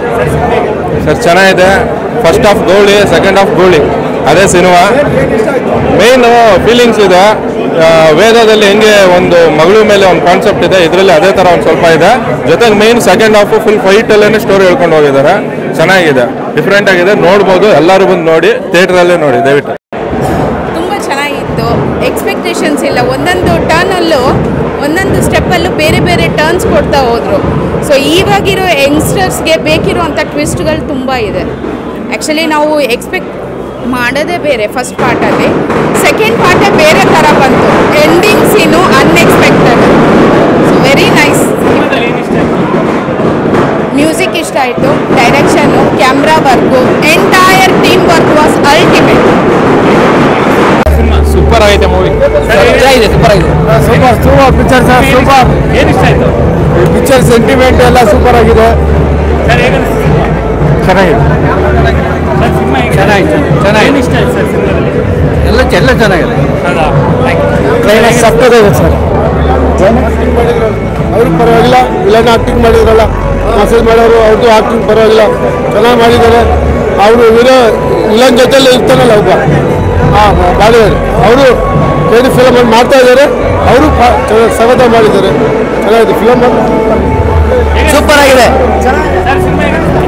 Sir ಚೆನ್ನಾಗಿದೆ first half ಗೋಳಿ second half ಗೋಳಿ ಅದೇ ಸಿನಿಮಾ ಮೇನ್ ಫೀಲಿಂಗ್ಸ್ ಇದೆ ಆ, ವೇದದಲ್ಲಿ ಹೆಂಗೆ ಒಂದು ಮಗಳು ಮೇಲೆ ಒಂದು ಕಾನ್ಸೆಪ್ಟ್ ಇದೆ ಇದರಲ್ಲಿ ಅದೇ ಥರ ಒಂದು ಸ್ವಲ್ಪ ಇದೆ ಜೊತೆಗೆ ಮೇನ್ ಸೆಕೆಂಡ್ ಹಾಫ್ ಫುಲ್ ಫೈಟಲ್ಲೇ ಸ್ಟೋರಿ ಹೇಳ್ಕೊಂಡು ಹೋಗಿದ್ದಾರೆ ಚೆನ್ನಾಗಿದೆ ಡಿಫ್ರೆಂಟ್ ಆಗಿದೆ ನೋಡ್ಬೋದು ಎಲ್ಲರೂ ಬಂದು ನೋಡಿ ಥಿಯೇಟ್ರಲ್ಲೇ ನೋಡಿ ದಯವಿಟ್ಟು ತುಂಬ ಚೆನ್ನಾಗಿತ್ತು ಎಕ್ಸ್ಪೆಕ್ಟೇಷನ್ಸ್ ಇಲ್ಲ ಒಂದೊಂದು ಟರ್ನಲ್ಲೂ ಒಂದೊಂದು ಸ್ಟೆಪ್ಪಲ್ಲೂ ಬೇರೆ ಬೇರೆ ಟರ್ನ್ಸ್ ಕೊಡ್ತಾ ಹೋದರು ಸೊ ಇವಾಗಿರೋ ಯಂಗ್ಸ್ಟರ್ಸ್ಗೆ ಬೇಕಿರುವಂಥ ಟ್ವಿಸ್ಟ್ಗಳು ತುಂಬ ಇದೆ ಆ್ಯಕ್ಚುಲಿ ನಾವು ಎಕ್ಸ್ಪೆಕ್ಟ್ ಮಾಡೋದೇ ಬೇರೆ ಫಸ್ಟ್ ಪಾರ್ಟಲ್ಲಿ ಸೆಕೆಂಡ್ ಪಾರ್ಟೇ ಬೇರೆ ಥರ ಬಂತು ending scene unexpected so very nice music ಇಷ್ಟ ಆಯಿತು ಡೈರೆಕ್ಷನ್ನು camera work entire team work was ultimate super ಆಗೈತೆ ಮೂವಿ ಚೆನ್ನಾಗಿದೆ ಸೂಪರ್ ಆಗಿದೆ super super picture sir super ಏನಿಷ್ಟ ಆಯ್ತು ಪಿಕ್ಚರ್ ಸೆಂಟಿಮೆಂಟ್ ಎಲ್ಲ ಸೂಪರ್ ಆಗಿದೆ ಸರ್ ಹೇಗೆ ಅನಿಸ್ತು ಚೆನ್ನಾಗಿದೆ ಸರ್ ಸಿನಿಮಾ ಹೇಗೆ ಚೆನ್ನಾಗಿದೆ, ಚೆನ್ನಾಗಿದೆ. ಏನಿಷ್ಟ ಆಯ್ತು ಸರ್ ಸಿನಿಮಾದಲ್ಲಿ ಎಲ್ಲ ಎಲ್ಲ ಚೆನ್ನಾಗಿದೆ ಹೌದಾ ಕ್ಲೈಮ್ಯಾಕ್ಸ್ ಸಕ್ಕತ್ತಾಗಿದೆ ಸರ್ ಅವ್ರಿಗೆ ಪರವಾಗಿಲ್ಲ ವಿಲನ್ ಆಕ್ಟಿಂಗ್ ಮಾಡಿದ್ರಲ್ಲ ಮೆಸೇಜ್ ಮಾಡೋರು ಅವ್ರದ್ದು ಆಕ್ಟಿಂಗ್ ಪರವಾಗಿಲ್ಲ ಚೆನ್ನಾಗಿ ಮಾಡಿದ್ದಾರೆ ಅವರು ವಿಲ ವಿಲನ್ ಜೊತೆಲಿ ಇರ್ತಾನಲ್ಲ ಒಬ್ಬ ಹಾಂ ಮಾಡಿದ್ದಾರೆ ಅವರು ಕೇಳಿ ಫಿಲಮ್ ಅಲ್ಲಿ ಮಾಡ್ತಾ ಇದ್ದಾರೆ ಅವರು ಸ್ವಾಗತ ಮಾಡಿದ್ದಾರೆ ಚೆನ್ನಾಗಿದೆ ಫಿಲಮ್ ಸೂಪರ್ ಆಗಿದೆ ಸರ್ ಸಿನಿಮಾ ಹೇಗೆ ಅನಿಸ್ತು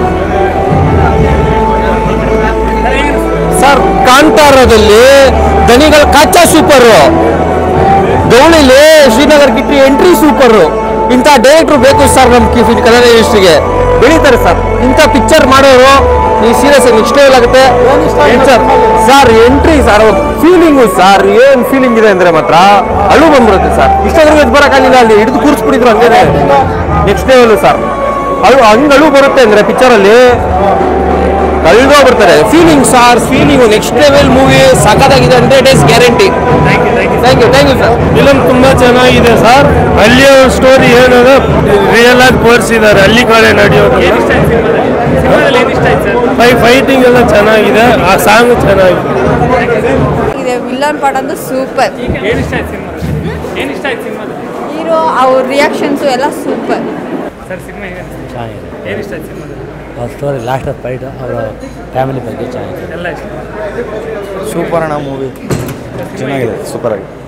ಸರ್ ಹೇಗೆ ಅನಿಸ್ತು ಸರ್ ಕಾಂತಾರದಲ್ಲಿ ದನಿಗಳ ಕಚ್ಚ ಸೂಪರು ಗೌಳಿಲಿ ಶ್ರೀನಗರ್ ಕಿಟ್ಟಿ ಎಂಟ್ರಿ ಸೂಪರು ಇಂಥ ಡೈರೆಕ್ಟ್ರು ಬೇಕು ಸರ್ ನಮ್ಮ ಕಿ ಕನ್ನಡ ಇಂಡಸ್ಟ್ರಿಗೆ ಬೆಳೀತಾರೆ ಸರ್ ಇಂಥ ಪಿಕ್ಚರ್ ಮಾಡೋರು ಈ ಸೀರಿಯಸ್ ನೆಕ್ಸ್ಟ್ ಲೆವೆಲ್ ಆಗುತ್ತೆ sir sir entry sir feeling sir ಏನು ಫೀಲಿಂಗ್ ಇದೆ ಅಂದ್ರೆ ಮಾತ್ರ ಅಳು ಬಂದ್ಬಿಡುತ್ತೆ ಸರ್ ಇಷ್ಟಾದ್ರೂ ಎದ್ದು ಬರೋಕ್ಕಾಗಿಲ್ಲ ಅಲ್ಲಿ ಹಿಡಿದು ಕೂರಿಸ್ಬಿಟ್ಟಿದ್ರು ಹಂಗೇನೆ ನೆಕ್ಸ್ಟ್ ಲೆವೆಲ್ ಸರ್ ಅಳು ಹಂಗೆ ಅಳು ಬರುತ್ತೆ ಅಂದ್ರೆ ಪಿಕ್ಚರಲ್ಲಿ ಕಳ್ದೋಗ್ಬಿಡ್ತಾರೆ feeling sir feeling next level movie ಸಖತ್ತಾಗಿದೆ hundred days guarantee thank you thank you thank you thank you sir film ತುಂಬಾ ಚೆನ್ನಾಗಿದೆ ಸರ್ ಹಳ್ಳಿಯ ಸ್ಟೋರಿ ಏನದ ರಿಯಲ್ ಆಗಿ ತೋರಿಸಿದ್ದಾರೆ ಹಳ್ಳಿ ಕಡೆ ನಡೆಯೋದು ಏನಿಷ್ಟ ಆಯ್ತು ಸಿನಿಮಾದಲ್ಲಿ ಸಿನಿಮಾದಲ್ಲಿ ಏನಿಷ್ಟ ಆಯ್ತು ಸರ್ ಫೈ ಫೈಟಿಂಗ್ ಎಲ್ಲ ಚೆನ್ನಾಗಿದೆ ಆ ಸಾಂಗ್ ಚೆನ್ನಾಗಿದೆ ಇದೆ ವಿಲ್ಲನ್ ಪಾರ್ಟ್ ಅಂತೂ ಸೂಪರ್ ಏನಿಷ್ಟ ಆಯ್ತು ಸಿನಿಮಾದಲ್ಲಿ ಏನಿಷ್ಟ ಆಯ್ತು ಸಿನಿಮಾದಲ್ಲಿ ಹೀರೋ ಅವ್ರ ರಿಯಾಕ್ಷನ್ಸು ಎಲ್ಲ ಸೂಪರ್ ಸರ್ ಸಿನಿಮಾ ಹೇಗೆ ಅನಿಸ್ತು ಚೆನ್ನಾಗಿದೆ ಏನಿಷ್ಟ ಆಯ್ತು ಸಿನಿಮಾದಲ್ಲಿ ಅವ್ರ ಸ್ಟೋರಿ ಲಾಸ್ಟ್ ಫೈಟ್ ಅವರ ಫ್ಯಾಮಿಲಿ ಬಗ್ಗೆ ಚೆನ್ನಾಗಿದೆ ಎಲ್ಲ ಇಷ್ಟ ಸೂಪರ್ ಅಣ್ಣ ಮೂವಿ ಚೆನ್ನಾಗಿದೆ ಸೂಪರ್ ಆಗಿದೆ